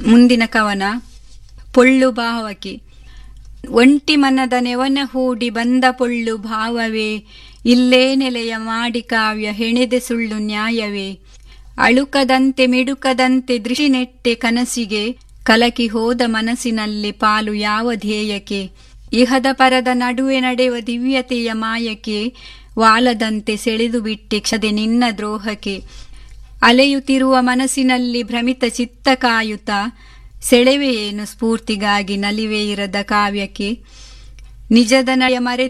ಮುಂದಿನ ಕವನ ಪೊಳ್ಳು ಭಾವಕ್ಕೆ ಒಂಟಿ ಮನದ ನೆವನ ಹೂಡಿ ಬಂದ ಪೊಳ್ಳು ಭಾವವೇ ಇಲ್ಲೇ ನೆಲೆಯ ಮಾಡಿ ಕಾವ್ಯ ಹೆಣೆದೆ ಸುಳ್ಳು ನ್ಯಾಯವೇ ಅಳುಕದಂತೆ ಮಿಡುಕದಂತೆ ದೃಷ್ಟಿ ನೆಟ್ಟೆ ಕನಸಿಗೆ ಕಲಕಿ ಹೋದ ಮನಸ್ಸಿನಲ್ಲಿ ಪಾಲು ಯಾವ ಧ್ಯೇಯಕ್ಕೆ ಇಹದ ಪರದ ನಡುವೆ ನಡೆಯುವ ದಿವ್ಯತೆಯ ಮಾಯಕ್ಕೆ ವಾಲದಂತೆ ಸೆಳೆದು ಬಿಟ್ಟೆ ಕ್ಷದೆ ನಿನ್ನ ದ್ರೋಹಕ್ಕೆ ಅಲೆಯುತ್ತಿರುವ ಮನಸ್ಸಿನಲ್ಲಿ ಭ್ರಮಿತ ಚಿತ್ತ ಕಾಯುತ್ತ ಸೆಳೆವೆ ಏನು ಸ್ಫೂರ್ತಿಗಾಗಿ ನಲಿವೆ ಇರದ ಕಾವ್ಯಕ್ಕೆ ನಿಜದ ನಯ ಮರೆ